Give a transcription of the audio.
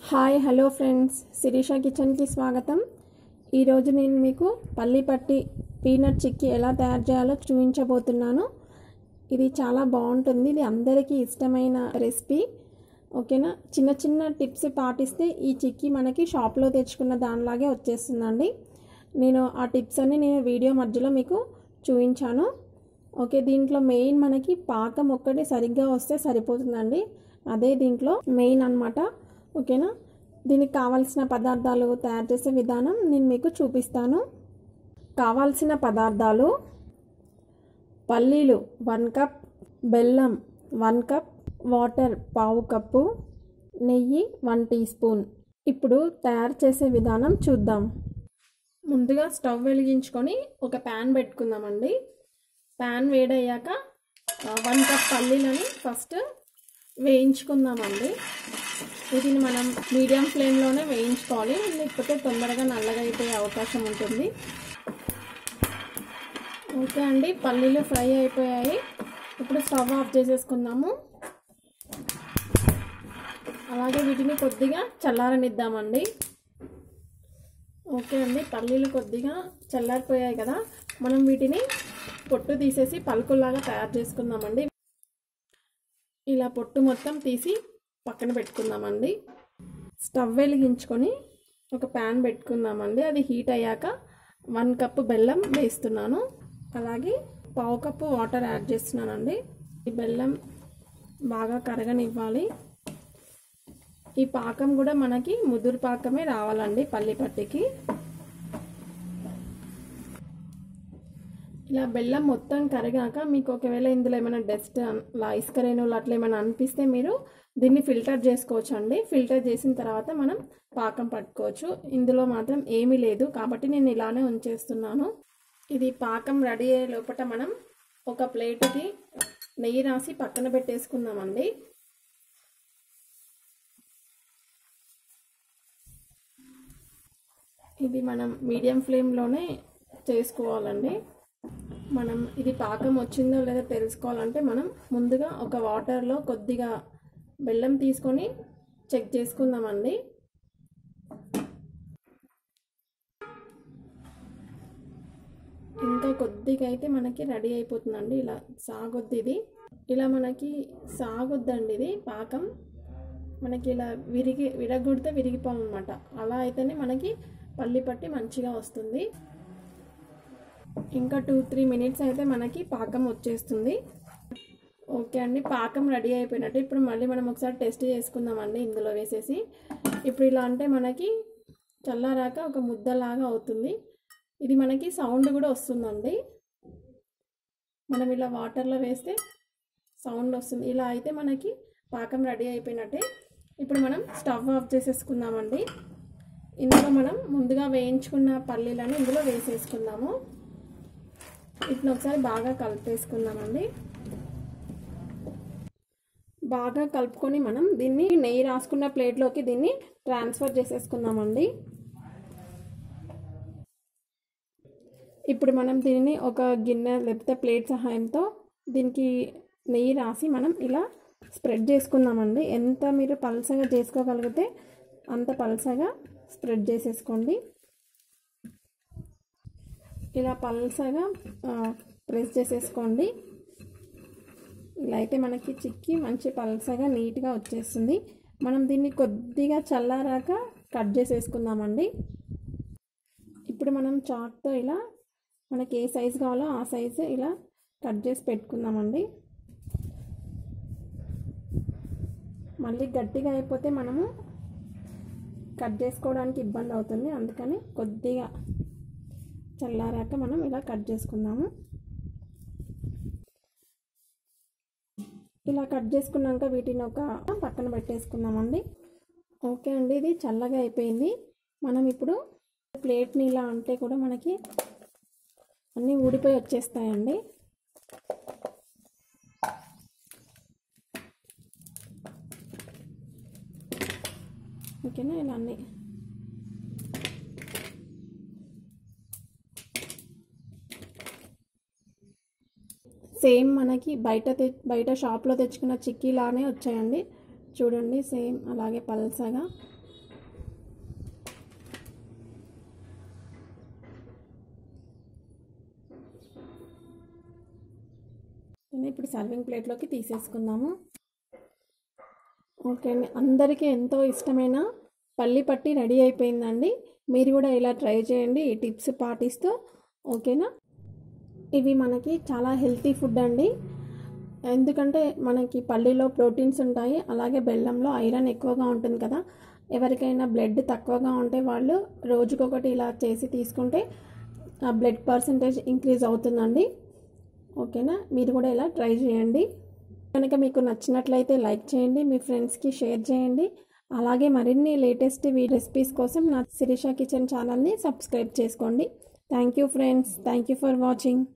hi hello friends Sirisha కిచెన్కి స్వాగతం ఈరోజు నేను మీకు పల్లి పట్టి పీనట్ చిక్కీ ఎలా తయారు చేయాలో చూపించబోతున్నాను ఇది చాలా బాగుంటుంది ఇది అందరికీ ఇష్టమైన రెసిపీ ఓకేనా చిన్న చిన్న టిప్స్ పాటిస్తే ఈ చిక్కీ మనకి షాప్లో తెచ్చుకున్న దానిలాగే వచ్చేస్తుందండి నేను ఆ టిప్స్ అన్ని నేను వీడియో మధ్యలో మీకు చూపించాను ఓకే దీంట్లో మెయిన్ మనకి పాకం ఒక్కటి సరిగ్గా వస్తే సరిపోతుందండి అదే దీంట్లో మెయిన్ అనమాట ఓకేనా దీనికి కావాల్సిన పదార్థాలు తయారు చేసే విధానం నేను మీకు చూపిస్తాను కావాల్సిన పదార్థాలు పల్లీలు వన్ కప్ బెల్లం వన్ కప్ వాటర్ పావు కప్పు నెయ్యి వన్ టీ స్పూన్ ఇప్పుడు తయారు చేసే విధానం చూద్దాం ముందుగా స్టవ్ వెలిగించుకొని ఒక ప్యాన్ పెట్టుకుందామండి ప్యాన్ వేడయ్యాక వన్ కప్ పల్లీలని ఫస్ట్ వేయించుకుందామండి వీటిని మనం మీడియం ఫ్లేమ్లోనే వేయించుకోవాలి లేకపోతే తొందరగా నల్లగా అయిపోయే అవకాశం ఉంటుంది ఓకే అండి పల్లీలు ఫ్రై అయిపోయాయి ఇప్పుడు స్టవ్ ఆఫ్ చేసేసుకుందాము అలాగే వీటిని కొద్దిగా చల్లారనిద్దామండి ఓకే అండి పల్లీలు కొద్దిగా చల్లారిపోయాయి కదా మనం వీటిని పొట్టు తీసేసి పలుకుల్లాగా తయారు చేసుకుందామండి ఇలా పొట్టు మొత్తం తీసి పక్కన పెట్టుకుందామండి స్టవ్ వెలిగించుకొని ఒక ప్యాన్ పెట్టుకుందామండి అది హీట్ అయ్యాక వన్ కప్పు బెల్లం వేస్తున్నాను అలాగే పావు కప్పు వాటర్ యాడ్ చేస్తున్నానండి ఈ బెల్లం బాగా కరగనివ్వాలి ఈ పాకం కూడా మనకి ముదురు పాకమే రావాలండి పల్లి పట్టికి ఇలా బెల్లం మొత్తం కరిగాక మీకు ఒకవేళ ఇందులో ఏమైనా డస్ట్ అలా ఇసుక రేణువులు అట్లా ఏమైనా అనిపిస్తే మీరు దీన్ని ఫిల్టర్ చేసుకోవచ్చు అండి ఫిల్టర్ చేసిన తర్వాత మనం పాకం పట్టుకోవచ్చు ఇందులో మాత్రం ఏమీ లేదు కాబట్టి నేను ఇలానే ఉంచేస్తున్నాను ఇది పాకం రెడీ అయ్యే లోపల మనం ఒక ప్లేట్కి నెయ్యి రాసి పక్కన పెట్టేసుకుందామండి ఇది మనం మీడియం ఫ్లేమ్లోనే చేసుకోవాలండి మనం ఇది పాకం వచ్చిందో లేదో తెలుసుకోవాలంటే మనం ముందుగా ఒక వాటర్లో కొద్దిగా బెల్లం తీసుకొని చెక్ చేసుకుందామండి ఇంకా కొద్దిగా అయితే మనకి రెడీ అయిపోతుందండి ఇలా సాగొద్ది ఇది ఇలా మనకి సాగొద్దండి ఇది పాకం మనకి ఇలా విరిగి విరగొడితే విరిగిపోవాలన్నమాట అలా అయితేనే మనకి పల్లి పట్టి మంచిగా వస్తుంది ఇంకా టూ త్రీ మినిట్స్ అయితే మనకి పాకం వచ్చేస్తుంది ఓకే అండి పాకం రెడీ అయిపోయినట్టు ఇప్పుడు మళ్ళీ మనం ఒకసారి టెస్ట్ చేసుకుందామండి ఇందులో వేసేసి ఇప్పుడు ఇలా అంటే మనకి చల్లారాక ఒక ముద్దలాగా అవుతుంది ఇది మనకి సౌండ్ కూడా వస్తుందండి మనం ఇలా వాటర్లో వేస్తే సౌండ్ వస్తుంది ఇలా అయితే మనకి పాకం రెడీ అయిపోయినట్టే ఇప్పుడు మనం స్టవ్ ఆఫ్ చేసేసుకుందామండి ఇందులో మనం ముందుగా వేయించుకున్న పల్లీలను ఇందులో వేసేసుకుందాము వీటిని ఒకసారి బాగా కలిపేసుకుందామండి బాగా కలుపుకొని మనం దీన్ని నెయ్యి రాసుకున్న ప్లేట్లోకి దీన్ని ట్రాన్స్ఫర్ చేసేసుకుందామండి ఇప్పుడు మనం దీనిని ఒక గిన్నె లేకపోతే ప్లేట్ సహాయంతో దీనికి నెయ్యి రాసి మనం ఇలా స్ప్రెడ్ చేసుకుందామండి ఎంత మీరు పలసగా చేసుకోగలిగితే అంత పలసగా స్ప్రెడ్ చేసేసుకోండి ఇలా పల్సగా ప్రెస్ చేసేసుకోండి ఇలా అయితే మనకి చిక్కి మంచి పల్సగా నీట్గా వచ్చేస్తుంది మనం దీన్ని కొద్దిగా చల్లారాక కట్ చేసేసుకుందామండి ఇప్పుడు మనం చాక్తో ఇలా మనకి ఏ సైజు కావాలో ఆ సైజు ఇలా కట్ చేసి పెట్టుకుందామండి మళ్ళీ గట్టిగా అయిపోతే మనము కట్ చేసుకోవడానికి ఇబ్బంది అవుతుంది అందుకని కొద్దిగా చల్లారాక మనం ఇలా కట్ చేసుకుందాము ఇలా కట్ చేసుకున్నాక వీటిని ఒక పక్కన పెట్టేసుకుందామండి ఓకే అండి ఇది చల్లగా అయిపోయింది మనం ఇప్పుడు ప్లేట్ని ఇలా అంటే కూడా మనకి అన్నీ ఊడిపోయి వచ్చేస్తాయండి ఓకేనా ఇలా అన్నీ సేమ్ మనకి బయట తె బయట షాప్లో తెచ్చుకున్న చిక్కీలానే వచ్చాయండి చూడండి సేమ్ అలాగే పల్సగా ఓకేనా ఇప్పుడు సర్వింగ్ ప్లేట్లోకి తీసేసుకుందాము ఓకే అండి అందరికీ ఎంతో ఇష్టమైన పల్లి పట్టి రెడీ అయిపోయిందండి మీరు కూడా ఇలా ట్రై చేయండి ఈ టిప్స్ పాటిస్తూ ఓకేనా ఇవి మనకి చాలా హెల్తీ ఫుడ్ అండి ఎందుకంటే మనకి పల్లీలో ప్రోటీన్స్ ఉంటాయి అలాగే బెల్లంలో ఐరన్ ఎక్కువగా ఉంటుంది కదా ఎవరికైనా బ్లడ్ తక్కువగా ఉంటే వాళ్ళు రోజుకొకటి ఇలా చేసి తీసుకుంటే ఆ బ్లడ్ పర్సంటేజ్ ఇంక్రీజ్ అవుతుందండి ఓకేనా మీరు కూడా ఇలా ట్రై చేయండి కనుక మీకు నచ్చినట్లయితే లైక్ చేయండి మీ ఫ్రెండ్స్కి షేర్ చేయండి అలాగే మరిన్ని లేటెస్ట్ రెసిపీస్ కోసం నా శిరీష కిచెన్ ఛానల్ని సబ్స్క్రైబ్ చేసుకోండి thank you friends thank you for watching